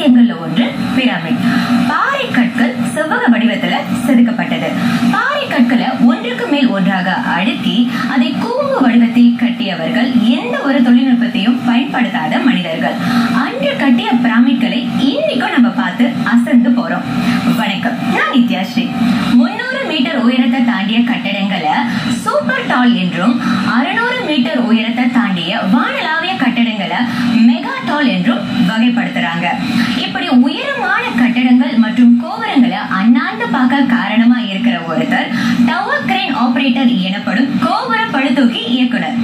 ஆலயங்கள்ல ஒன்று பிரமிட் பாறை கற்கள் செவ்வக வடிவத்துல செதுக்கப்பட்டது பாறை கற்களை ஒன்றுக்கு மேல் ஒன்றாக அடுக்கி அதை கூம்பு வடிவத்தில் கட்டியவர்கள் எந்த ஒரு தொழில்நுட்பத்தையும் பயன்படுத்தாத மனிதர்கள் அன்று கட்டிய பிராமிட்களை இன்னைக்கும் நம்ம பார்த்து அசந்து போறோம் வணக்கம் நான் நித்யாஸ்ரீ முன்னூறு மீட்டர் உயரத்தை தாண்டிய கட்டடங்களை சூப்பர் டால் என்றும் அறுநூறு மீட்டர் உயரத்தை தாண்டிய வானளாவிய கட்டடங்களை மெகா டால் என்றும் வகைப்படுத்துறாங்க இப்படி உயரமான கட்டடங்கள் மற்றும் கோபுரங்களை அண்ணாந்து பார்க்க காரணமா இருக்கிற ஒருத்தர் டவர் கிரேன் ஆபரேட்டர் எனப்படும் கோபுர பழுதூக்கி இயக்குனர்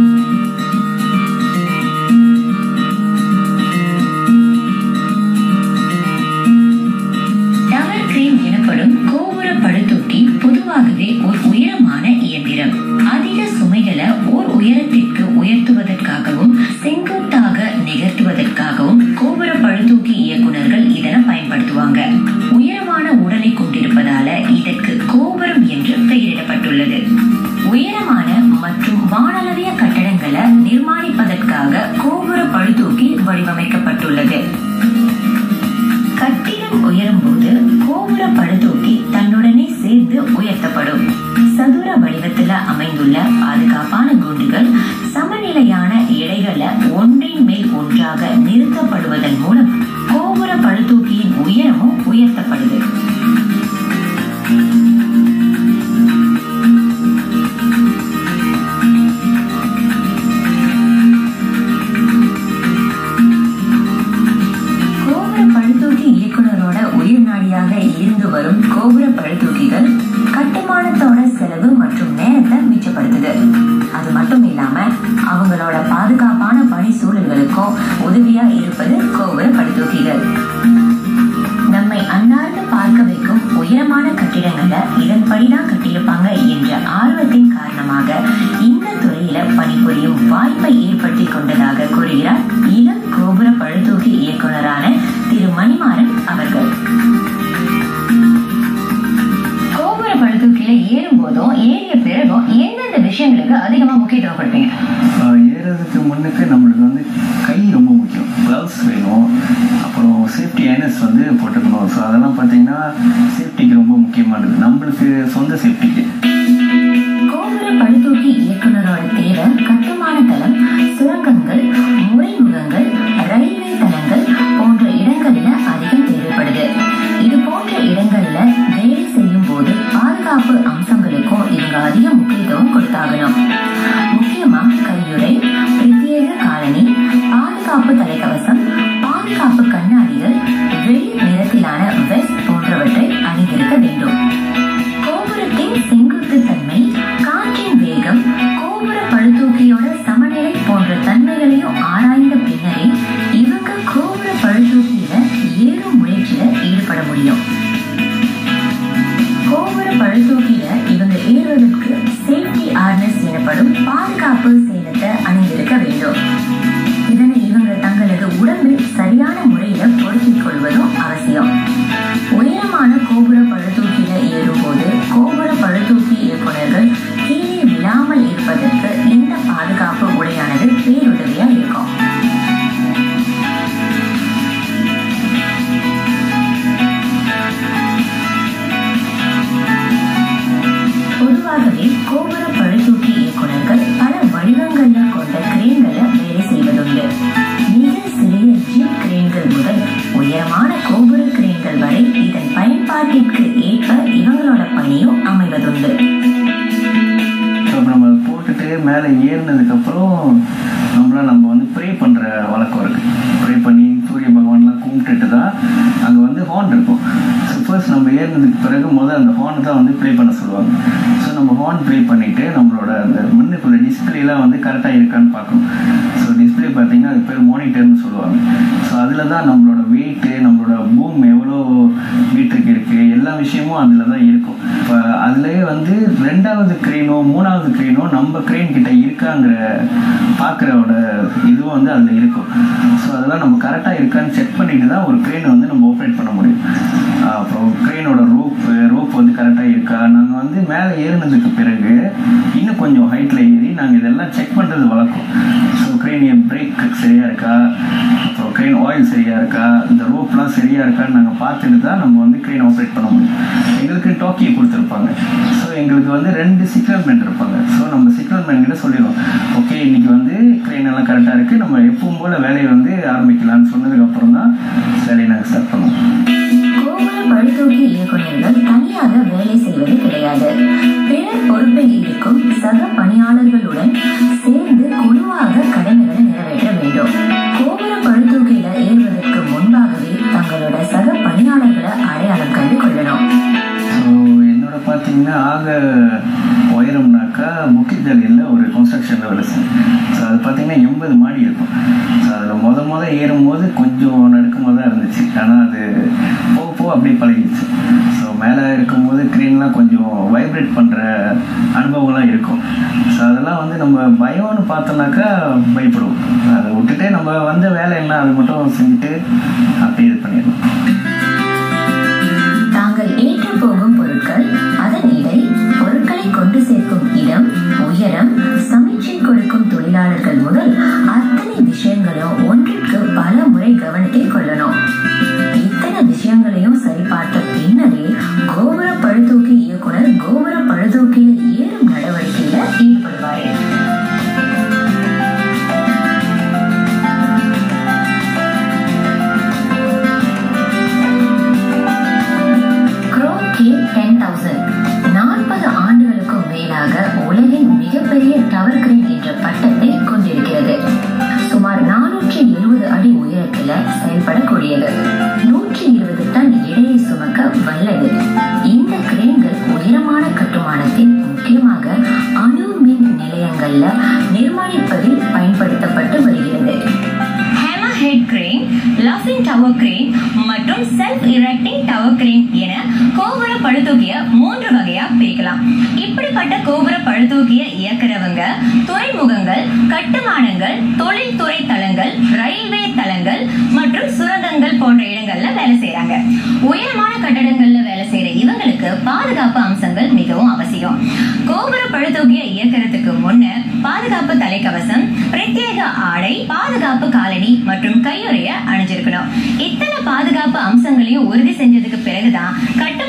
டவர் கிரேன் எனப்படும் கோபுர பழுதூக்கி பொதுவாகவே ஒரு உயரமான இயந்திரம் அதிக சுமைகளை ஓர் உயரத்திற்கு உயர்த்துவதற்காகவும் செங்குத்தாக நிகழ்த்துவதற்காகவும் கோபுர பழுதூக்கி இயக்குனர்கள் இதனை பயன்படுத்துவாங்க உயரமான உடலை கொண்டிருப்பதால இதற்கு கோபுரம் என்று பெயரிடப்பட்டுள்ளது உயரமான மற்றும் வானளவிய கட்டடங்களை நிர்மாணிப்பதற்காக கோபுர பழுதூக்கி வடிவமைக்கப்பட்டுள்ளது கட்டிடம் உயரும் போது கோபுர பழுதூக்கி தன்னுடனே சேர்ந்து உயர்த்தப்படும் சதுர வடிவத்துல அமைந்துள்ள பாதுகாப்பான குண்டுகள் சமநிலையான எடைகளை ஒன்றின் மேல் ஒன்றாக நிறுத்தப்படுவதன் மூலம் கோபுர பழுதூக்கியின் உயரமும் உயர்த்தப்படுது கோபுர பழுதூக்கி இயக்குனரோட உயிர் நாடியாக இருந்து வரும் கோபுர பழுதூக்கிகள் கட்டுமானத்தோட செலவு மற்றும் நேரத்தை மிச்சப்படுத்துது அது மட்டும் இல்லாம அவங்களோட பாதுகாப்பான பணி சூழல்களுக்கும் உதவியா இருப்பது கோபுர பழுதூக்கிகள் நம்மை அன்னார்ந்து பார்க்க வைக்கும் உயரமான கட்டிடங்களை இதன்படிதான் கட்டியிருப்பாங்க என்ற ஆர்வத்தின் காரணமாக இந்த துறையில பணிபுரியும் வாய்ப்பை ஏற்படுத்தி கொண்டதாக கூறுகிறார் இளம் கோபுர பழுதூக்கி இயக்குனரான திரு மணிமாறன் அவர்கள் கோபுர பழுதூக்கில ஏறும் போதும் ஏறிய பிறகும் எந்தெந்த விஷயங்களுக்கு அதிகமா முக்கியத்துவம் கொடுப்பீங்க ஆஹ் ஏறுறதுக்கு முன்னுக்கு நம்மளுக்கு வந்து கை ரொம்ப முக்கியம் க்ளவுஸ் வேணும் அப்புறம் சேஃப்டி ஐனஸ் வந்து போட்டுக்கணும் ஸோ அதெல்லாம் பார்த்தீங்கன்னா சேஃப்டிக்கு ரொம்ப முக்கியமானது நம்மளுக்கு சொந்த சேஃப்டிக்கு கோபுர பழுதூக்கி இயக்குனரோட தேவை கட்டுமான தளம் சுரங்கங்கள் முறைமுகங்கள் ரயில்வே தளங்கள் போன்ற இடங்கள்ல அதிகம் தேவைப்படுது இது போன்ற இடங்கள்ல வேலை செய்யும் போது பாதுகாப்பு அம்சங்களுக்கும் இவங்க அதிக முக்கியத்துவம் கொடுத்தாகணும் முக்கியமா கையுறை பிரத்யேக காலனி பாதுகாப்பு தலைக்கவசம் பாதுகாப்பு கண்ணாடிகள் வெளி நிறத்திலான வெஸ்ட் போன்றவற்றை அணிந்திருக்க வேண்டும் கோபுரத்தின் செங்குத்து தன்மை காற்றின் வேகம் கோபுர பழுதூக்கியோட சமநிலை போன்ற தன்மைகளையும் ஆராய்ந்த பின்னரே இவங்க கோபுர பழுதூக்கியில ஏறும் முயற்சியில ஈடுபட முடியும் கோபுர பழுதூக்கியில இவங்க ஏறுவதற்கு சேஃப்டி ஆர்னஸ் எனப்படும் பாதுகாப்பு சேலத்தை அணிந்திருக்க வேண்டும் இதனை இவங்க தங்களது உடம்பில் சரியான முறையில பொருத்திக் கொள்வதும் அவசியம் உயரமான கோபுர பழுதூக்கில ஏறும்போது கோபுர பழுதூக்கி இயக்குனர்கள் கீழே விழாமல் இருப்பதற்கு இந்த பாதுகாப்பு உடையானது பேருதவியா இருக்கும் பொதுவாகவே கோபுர பழுதூக்கி இயக்குனர்கள் பல வடிவங்கள்ல கொண்ட கிரேன்களை வேலை செய்வதுண்டு மிக சிறிய ஜிப் கிரேன்கள் முதல் உயரமான கோபுர கிரேன்கள் வரை இதன் பயன்பாட்டிற்கு ஏற்ப இவங்களோட பணியும் அமைவதுண்டு ஸோ நம்ம அதை போட்டுட்டு மேலே ஏறினதுக்கப்புறம் நம்மளாம் நம்ம வந்து ப்ரே பண்ணுற வழக்கம் இருக்குது ப்ரே பண்ணி சூரிய பகவான்லாம் கும்பிட்டுட்டு தான் அங்கே வந்து ஹார்ன் இருக்கும் ஸோ ஃபர்ஸ்ட் நம்ம ஏறினதுக்கு பிறகு முதல் அந்த ஹார்ன் தான் வந்து ப்ளே பண்ண சொல்லுவாங்க ஸோ நம்ம ஹார்ன் ப்ளே பண்ணிவிட்டு நம்மளோட அந்த முன்னுக்குள்ள டிஸ்பிளேலாம் வந்து கரெக்டாக இருக்கான்னு பார்க்கணும் ஸோ டிஸ்பிளே பார்த்தீங்கன்னா அது பேர் மானிட்டர்னு சொல்லுவாங்க ஸோ அதில் தான் நம்மளோட வெயிட்டு நம்மளோட பூம் எவ்வளோ மீட்டருக்கு இருக்குது எல்லா விஷயமும் அதில் தான் இருக்கும் இப்போ அதுலேயே வந்து ரெண்டாவது கிரெயினோ மூணாவது கிரெயினோ நம்ம கிரெயின் கிட்ட இருக்காங்கிற பார்க்குறோட இதுவும் வந்து அதில் இருக்கும் ஸோ அதெல்லாம் நம்ம கரெக்டாக இருக்கான்னு செக் பண்ணிட்டு தான் ஒரு கிரெயினை வந்து நம்ம ஆப்ரேட் பண்ண முடியும் ஆஹ் அப்புறம் கிரெயினோட ரோப்பு ரோப் வந்து கரெக்டாக இருக்கா நாங்கள் வந்து மேலே ஏறினதுக்கு பிறகு இன்னும் கொஞ்சம் ஹைட்டில் ஏறி நாங்கள் இதெல்லாம் செக் பண்ணுறது வழக்கம் ஸோ க்ரெயின் பிரேக் சரியாக இருக்கா அப்புறம் க்ரெயின் ஆயில் சரியாக இருக்கா இந்த ரோப்லாம் சரியாக இருக்கான்னு நாங்கள் பார்த்துட்டு தான் நம்ம வந்து க்ரெயின் ஆப்ரேட் பண்ண முடியும் எங்களுக்கு டாக்கி கொடுத்துருப்பாங்க ஸோ எங்களுக்கு வந்து ரெண்டு சிக்னல் மேன் இருப்பாங்க ஸோ நம்ம சிக்னல் மேன் கிட்ட சொல்லிடுவோம் ஓகே இன்னைக்கு வந்து க்ரெயின் எல்லாம் கரெக்டாக இருக்குது நம்ம எப்பவும் போல் வேலையை வந்து ஆரம்பிக்கலாம்னு சொன்னதுக்கப்புறம் தான் வேலையை நாங்கள் ஸ்டார்ட் பண்ணுவோம் கோபுர பழுதூக்கி இயக்குநர்கள் தனியாக வேலை செய்வது கிடையாது பிறர் பொறுப்பில் இருக்கும் சக பணியாளர்களுடன் சேர்ந்து குழுவாக கடமைகளை நிறைவேற்ற வேண்டும் கோபுர பழுதூக்கில ஏறுவதற்கு முன்பாகவே தங்களோட சக பணியாளர்களை அடையாளம் கண்டு கொள்ளணும் ஸோ என்னோட பார்த்தீங்கன்னா ஆக உயரம்னாக்கா முக்கியத்தலையில் ஒரு கன்ஸ்ட்ரக்ஷனில் வேலை செய்யும் ஸோ அது பார்த்தீங்கன்னா எண்பது மாடி இருக்கும் ஸோ அதில் முத முத ஏறும்போது கொஞ்சம் நடுக்கமாக தான் இருந்துச்சு ஆனால் அது போக போக அப்படியே பழகிடுச்சு ஸோ மேலே இருக்கும்போது க்ரீன்லாம் கொஞ்சம் வைப்ரேட் பண்ணுற அனுபவம்லாம் இருக்கும் ஸோ அதெல்லாம் வந்து நம்ம பயம்னு பார்த்தோம்னாக்கா பயப்படுவோம் அதை விட்டுட்டு நம்ம வந்த வேலை என்ன அதை மட்டும் செஞ்சுட்டு அப்படியே இது பண்ணிடலாம் தாங்கள் ஏற்று போகும் பொருட்கள் அதன் இடை பொருட்களை கொண்டு சேர்க்கும் இடம் உயரம் சமைச்சை கொடுக்கும் தொழிலாளர்கள் முதல் அத்தனை விஷயங்களும் ஒன்றிற்கு பல முறை கவனத்தில் கொள்ளணும் இத்தனை விஷயங்களையும் சரிபார்த்த பின்னரே கோபுர பழுதூக்கி இயக்குனர் கோபுர பழுதூக்கியில் ஏறும் நடவடிக்கையில ஈடுபடுவாரு கே டென் தௌசண்ட் நாற்பது ஆண்டுகளுக்கும் மேலாக உலகின் மிகப்பெரிய டவர் கிரேன் என்ற பட்டத்தை கொண்டிருக்கிறது சுமார் நானூற்றி எழுபது அடி உயரத்துல செயல்படக்கூடியது நூற்றி இருபது டன் எடையை சுமக்க வல்லது இந்த கிரேன்கள் உயரமான கட்டுமானத்தின் முக்கியமாக அணு மின் நிலையங்கள்ல நிர்மாணிப்பதில் பயன்படுத்தப்பட்டு வருகிறது hammer head crane luffing tower crane மற்றும் செல்ஃப் இரெக்டிங் டவர் கிரேன் என கோபுர பழுதூக்கிய மூன்று வகையா பிரிக்கலாம் இப்படிப்பட்ட கோபுர பழுதூக்கிய இயக்குறவங்க துறைமுகங்கள் கட்டுமானங்கள் தொழில்துறை தளங்கள் ரயில்வே தளங்கள் மற்றும் சுரங்கங்கள் போன்ற இடங்கள்ல வேலை செய்றாங்க உயரமான கட்டடங்கள்ல வேலை செய்யற இவங்களுக்கு பாதுகாப்பு அம்சங்கள் மிகவும் அவசியம் கோபுர பழுதூக்கிய இயக்கறதுக்கு முன்ன பாதுகாப்பு தலைக்கவசம் பிரத்யேக ஆடை பாதுகாப்பு காலணி மற்றும் கையுறைய அணிஞ்சிருக்கணும் இத்தனை பாதுகாப்பு அம்சங்களையும் உறுதி செஞ்சதுக்கு பிறகுதான் கட்ட